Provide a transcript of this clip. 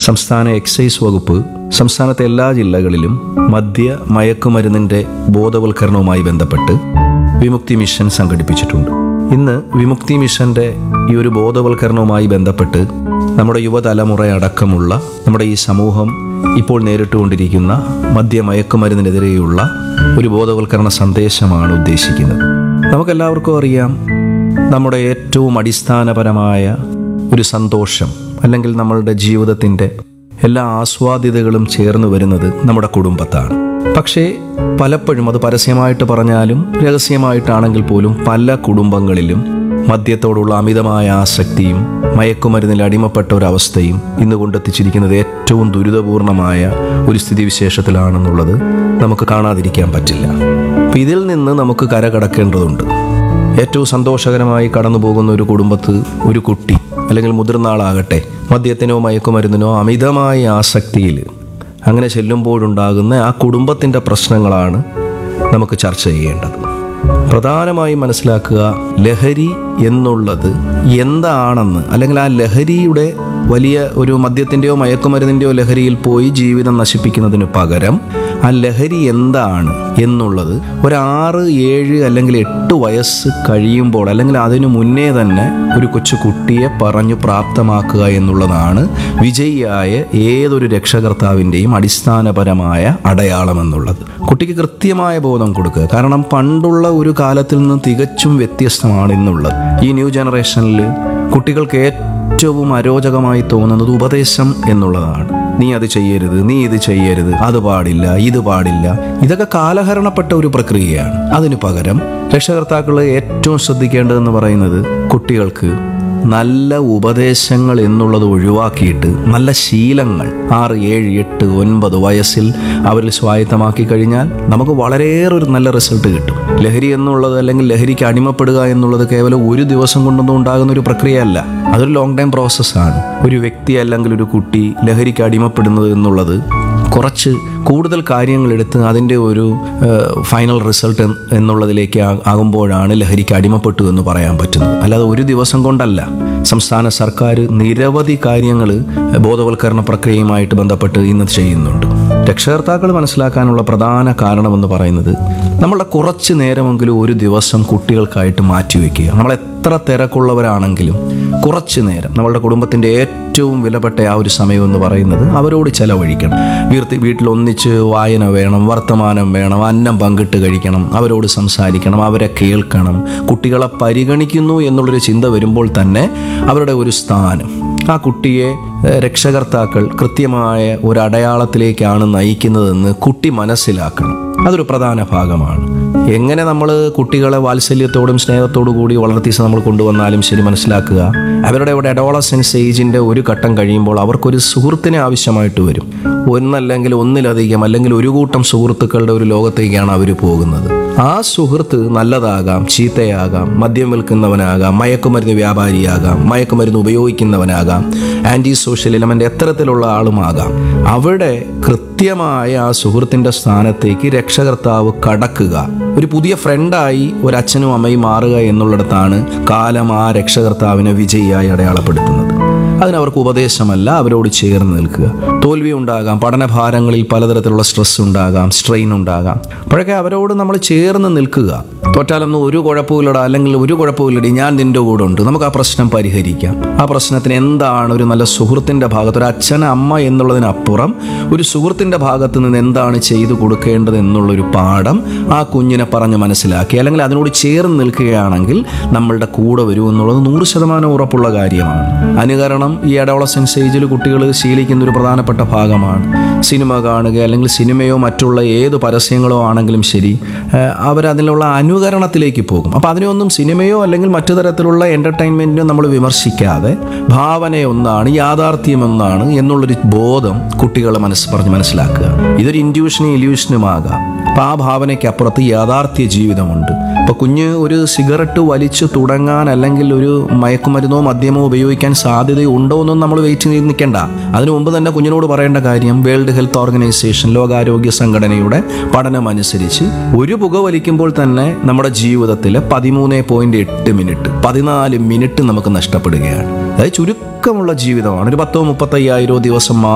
സംസ്ഥാന എക്സൈസ് വകുപ്പ് സംസ്ഥാനത്തെ എല്ലാ ജില്ലകളിലും മദ്യ മയക്കുമരുന്നിന്റെ ബോധവൽക്കരണവുമായി ബന്ധപ്പെട്ട് വിമുക്തി മിഷൻ സംഘടിപ്പിച്ചിട്ടുണ്ട് ഇന്ന് വിമുക്തി മിഷന്റെ ഈ ഒരു ബോധവൽക്കരണവുമായി ബന്ധപ്പെട്ട് നമ്മുടെ യുവതലമുറ അടക്കമുള്ള നമ്മുടെ ഈ സമൂഹം ഇപ്പോൾ നേരിട്ടുകൊണ്ടിരിക്കുന്ന മദ്യ മയക്കുമരുന്നിനെതിരെയുള്ള ഒരു ബോധവൽക്കരണ സന്ദേശമാണ് ഉദ്ദേശിക്കുന്നത് നമുക്കെല്ലാവർക്കും അറിയാം നമ്മുടെ ഏറ്റവും അടിസ്ഥാനപരമായ ഒരു സന്തോഷം അല്ലെങ്കിൽ നമ്മളുടെ ജീവിതത്തിൻ്റെ എല്ലാ ആസ്വാദ്യതകളും ചേർന്ന് വരുന്നത് നമ്മുടെ കുടുംബത്താണ് പക്ഷേ പലപ്പോഴും അത് പരസ്യമായിട്ട് പറഞ്ഞാലും രഹസ്യമായിട്ടാണെങ്കിൽ പോലും പല കുടുംബങ്ങളിലും മദ്യത്തോടുള്ള അമിതമായ ആസക്തിയും മയക്കുമരുന്നിൽ അടിമപ്പെട്ട ഒരവസ്ഥയും ഇന്ന് കൊണ്ടെത്തിച്ചിരിക്കുന്നത് ഏറ്റവും ദുരിതപൂർണമായ ഒരു സ്ഥിതിവിശേഷത്തിലാണെന്നുള്ളത് നമുക്ക് കാണാതിരിക്കാൻ പറ്റില്ല അപ്പം ഇതിൽ നിന്ന് നമുക്ക് കരകടക്കേണ്ടതുണ്ട് ഏറ്റവും സന്തോഷകരമായി കടന്നു പോകുന്ന ഒരു കുടുംബത്ത് ഒരു കുട്ടി അല്ലെങ്കിൽ മുതിർന്ന ആളാകട്ടെ മദ്യത്തിനോ മയക്കുമരുന്നിനോ അമിതമായ ആസക്തിയിൽ അങ്ങനെ ചെല്ലുമ്പോഴുണ്ടാകുന്ന ആ കുടുംബത്തിൻ്റെ പ്രശ്നങ്ങളാണ് നമുക്ക് ചർച്ച ചെയ്യേണ്ടത് പ്രധാനമായും മനസ്സിലാക്കുക ലഹരി എന്നുള്ളത് എന്താണെന്ന് അല്ലെങ്കിൽ ആ ലഹരിയുടെ വലിയ ഒരു മദ്യത്തിൻ്റെയോ മയക്കുമരുന്നിൻ്റെയോ ലഹരിയിൽ പോയി ജീവിതം നശിപ്പിക്കുന്നതിന് പകരം ആ ലഹരി എന്താണ് എന്നുള്ളത് ഒരു ആറ് ഏഴ് അല്ലെങ്കിൽ എട്ട് വയസ്സ് കഴിയുമ്പോൾ അല്ലെങ്കിൽ അതിനു മുന്നേ തന്നെ ഒരു കൊച്ചു കുട്ടിയെ പറഞ്ഞു പ്രാപ്തമാക്കുക എന്നുള്ളതാണ് വിജയിയായ ഏതൊരു രക്ഷകർത്താവിൻ്റെയും അടിസ്ഥാനപരമായ അടയാളം എന്നുള്ളത് കുട്ടിക്ക് കൃത്യമായ ബോധം കൊടുക്കുക കാരണം പണ്ടുള്ള ഒരു കാലത്തിൽ നിന്ന് തികച്ചും വ്യത്യസ്തമാണ് ഇന്നുള്ളത് ഈ ന്യൂ ജനറേഷനിൽ കുട്ടികൾക്ക് ഏറ്റവും അരോചകമായി തോന്നുന്നത് ഉപദേശം എന്നുള്ളതാണ് നീ അത് ചെയ്യരുത് നീ ഇത് ചെയ്യരുത് അത് പാടില്ല ഇത് പാടില്ല ഇതൊക്കെ കാലഹരണപ്പെട്ട ഒരു പ്രക്രിയയാണ് അതിനു പകരം രക്ഷകർത്താക്കൾ ഏറ്റവും ശ്രദ്ധിക്കേണ്ടതെന്ന് പറയുന്നത് കുട്ടികൾക്ക് നല്ല ഉപദേശങ്ങൾ എന്നുള്ളത് ഒഴിവാക്കിയിട്ട് നല്ല ശീലങ്ങൾ ആറ് ഏഴ് എട്ട് ഒൻപത് വയസ്സിൽ അവരിൽ സ്വായത്തമാക്കി കഴിഞ്ഞാൽ നമുക്ക് വളരെയേറെ ഒരു നല്ല റിസൾട്ട് കിട്ടും ലഹരി എന്നുള്ളത് അല്ലെങ്കിൽ ലഹരിക്ക് അടിമപ്പെടുക എന്നുള്ളത് കേവലം ഒരു ദിവസം കൊണ്ടൊന്നും ഉണ്ടാകുന്ന ഒരു പ്രക്രിയയല്ല അതൊരു ലോങ് ടൈം പ്രോസസ്സാണ് ഒരു വ്യക്തി അല്ലെങ്കിൽ ഒരു കുട്ടി ലഹരിക്ക് അടിമപ്പെടുന്നത് എന്നുള്ളത് കുറച്ച് കൂടുതൽ കാര്യങ്ങൾ എടുത്ത് അതിൻ്റെ ഒരു ഫൈനൽ റിസൾട്ട് എന്നുള്ളതിലേക്ക് ആ- ആകുമ്പോഴാണ് ലഹരിക്ക് അടിമപ്പെട്ടു എന്ന് പറയാൻ പറ്റുന്നത് അല്ലാതെ ഒരു ദിവസം കൊണ്ടല്ല സംസ്ഥാന സർക്കാർ നിരവധി കാര്യങ്ങൾ ബോധവൽക്കരണ പ്രക്രിയയുമായിട്ട് ബന്ധപ്പെട്ട് ഇന്ന് ചെയ്യുന്നുണ്ട് രക്ഷകർത്താക്കൾ മനസ്സിലാക്കാനുള്ള പ്രധാന കാരണമെന്ന് പറയുന്നത് നമ്മളുടെ കുറച്ച് നേരമെങ്കിലും ഒരു ദിവസം കുട്ടികൾക്കായിട്ട് മാറ്റിവെക്കുക നമ്മൾ എത്ര തിരക്കുള്ളവരാണെങ്കിലും കുറച്ച് നേരം നമ്മളുടെ കുടുംബത്തിൻ്റെ ഏറ്റവും വിലപ്പെട്ട ആ ഒരു സമയം എന്ന് പറയുന്നത് അവരോട് ചെലവഴിക്കണം വീർത്തി വീട്ടിൽ ഒന്നിച്ച് വായന വേണം വർത്തമാനം വേണം അന്നം പങ്കിട്ട് കഴിക്കണം അവരോട് സംസാരിക്കണം അവരെ കേൾക്കണം കുട്ടികളെ പരിഗണിക്കുന്നു എന്നുള്ളൊരു ചിന്ത വരുമ്പോൾ തന്നെ അവരുടെ ഒരു സ്ഥാനം ആ കുട്ടിയെ ഏഹ്, രക്ഷകർത്താക്കൾ കൃത്യമായ ഒരു അടയാളത്തിലേക്കാണ് നയിക്കുന്നതെന്ന് കുട്ടി മനസ്സിലാക്കണം അതൊരു പ്രധാന ഭാഗമാണ് എങ്ങനെ നമ്മൾ കുട്ടികളെ വാത്സല്യത്തോടും സ്നേഹത്തോടു കൂടി വളർത്തി നമ്മൾ കൊണ്ടുവന്നാലും ശരി മനസ്സിലാക്കുക അവരുടെ ഇവിടെ അഡോളസെൻസ് ഏജിൻ്റെ ഒരു ഘട്ടം കഴിയുമ്പോൾ അവർക്കൊരു സുഹൃത്തിനെ ആവശ്യമായിട്ട് വരും ഒന്നല്ലെങ്കിൽ ഒന്നിലധികം അല്ലെങ്കിൽ ഒരു കൂട്ടം സുഹൃത്തുക്കളുടെ ഒരു ലോകത്തേക്കാണ് അവർ പോകുന്നത് ആ സുഹൃത്ത് നല്ലതാകാം ചീത്തയാകാം മദ്യം വിൽക്കുന്നവനാകാം മയക്കുമരുന്ന് വ്യാപാരിയാകാം മയക്കുമരുന്ന് ഉപയോഗിക്കുന്നവനാകാം ആൻറ്റി സോഷ്യൽ എലമെൻ്റ് എത്തരത്തിലുള്ള ആളുമാകാം അവിടെ കൃത്യമായ ആ സുഹൃത്തിൻ്റെ സ്ഥാനത്തേക്ക് രക്ഷകർത്താവ് കടക്കുക ഒരു പുതിയ ഫ്രണ്ടായി ഒരു അച്ഛനും അമ്മയും മാറുക എന്നുള്ളിടത്താണ് കാലം ആ രക്ഷകർത്താവിനെ വിജയിയായി അടയാളപ്പെടുത്തുന്നത് അതിനവർക്ക് ഉപദേശമല്ല അവരോട് ചേർന്ന് നിൽക്കുക തോൽവി ഉണ്ടാകാം പഠനഭാരങ്ങളിൽ പലതരത്തിലുള്ള സ്ട്രെസ് ഉണ്ടാകാം സ്ട്രെയിൻ ഉണ്ടാകാം അപ്പോഴൊക്കെ അവരോട് നമ്മൾ ചേർന്ന് നിൽക്കുക തോറ്റാലൊന്നും ഒരു കുഴപ്പമില്ലടാ അല്ലെങ്കിൽ ഒരു കുഴപ്പമില്ലടി ഞാൻ നിന്റെ കൂടെ ഉണ്ട് നമുക്ക് ആ പ്രശ്നം പരിഹരിക്കാം ആ പ്രശ്നത്തിന് എന്താണ് ഒരു നല്ല സുഹൃത്തിൻ്റെ ഭാഗത്ത് ഒരു അച്ഛൻ അമ്മ എന്നുള്ളതിനപ്പുറം ഒരു സുഹൃത്തിൻ്റെ ഭാഗത്ത് നിന്ന് എന്താണ് ചെയ്തു കൊടുക്കേണ്ടത് എന്നുള്ളൊരു പാഠം ആ കുഞ്ഞിനെ പറഞ്ഞ് മനസ്സിലാക്കി അല്ലെങ്കിൽ അതിനോട് ചേർന്ന് നിൽക്കുകയാണെങ്കിൽ നമ്മളുടെ കൂടെ വരും എന്നുള്ളത് നൂറ് ശതമാനം ഉറപ്പുള്ള കാര്യമാണ് അനുകരണം ഈ അഡോളസെൻസ് ഏജിൽ കുട്ടികൾ ശീലിക്കുന്ന ഒരു പ്രധാനപ്പെട്ട ഭാഗമാണ് സിനിമ കാണുക അല്ലെങ്കിൽ സിനിമയോ മറ്റുള്ള ഏത് പരസ്യങ്ങളോ ആണെങ്കിലും ശരി ഏഹ് അവരതിനുള്ള അനുകരണത്തിലേക്ക് പോകും അപ്പോൾ അതിനെയൊന്നും സിനിമയോ അല്ലെങ്കിൽ മറ്റു തരത്തിലുള്ള എൻ്റർടൈൻമെൻറ്റിനോ നമ്മൾ വിമർശിക്കാതെ ഭാവന ഒന്നാണ് യാഥാർത്ഥ്യം ഒന്നാണ് എന്നുള്ളൊരു ബോധം കുട്ടികളെ മനസ്സ് പറഞ്ഞ് മനസ്സിലാക്കുക ഇതൊരു ഇൻഡ്യൂഷനും ഇല്യൂഷനും ആകാം അപ്പോൾ ആ ഭാവനയ്ക്ക് അപ്പുറത്ത് യാഥാർത്ഥ്യ ജീവിതമുണ്ട് ഇപ്പോൾ കുഞ്ഞ് ഒരു സിഗരറ്റ് വലിച്ചു തുടങ്ങാൻ അല്ലെങ്കിൽ ഒരു മയക്കുമരുന്നോ മദ്യമോ ഉപയോഗിക്കാൻ സാധ്യതയുണ്ടോ എന്നും നമ്മൾ വെയിറ്റ് ചെയ്ത് നിൽക്കേണ്ട അതിനു മുമ്പ് തന്നെ കുഞ്ഞിനോട് പറയേണ്ട കാര്യം വേൾഡ് ഹെൽത്ത് ഓർഗനൈസേഷൻ ലോകാരോഗ്യ സംഘടനയുടെ പഠനം അനുസരിച്ച് ഒരു പുക വലിക്കുമ്പോൾ തന്നെ നമ്മുടെ ജീവിതത്തിൽ പതിമൂന്ന് പോയിന്റ് എട്ട് മിനിറ്റ് പതിനാല് മിനിറ്റ് നമുക്ക് നഷ്ടപ്പെടുകയാണ് അതായത് ചുരുക്കമുള്ള ജീവിതമാണ് ഒരു പത്തോ മുപ്പത്തയ്യായിരോ ദിവസം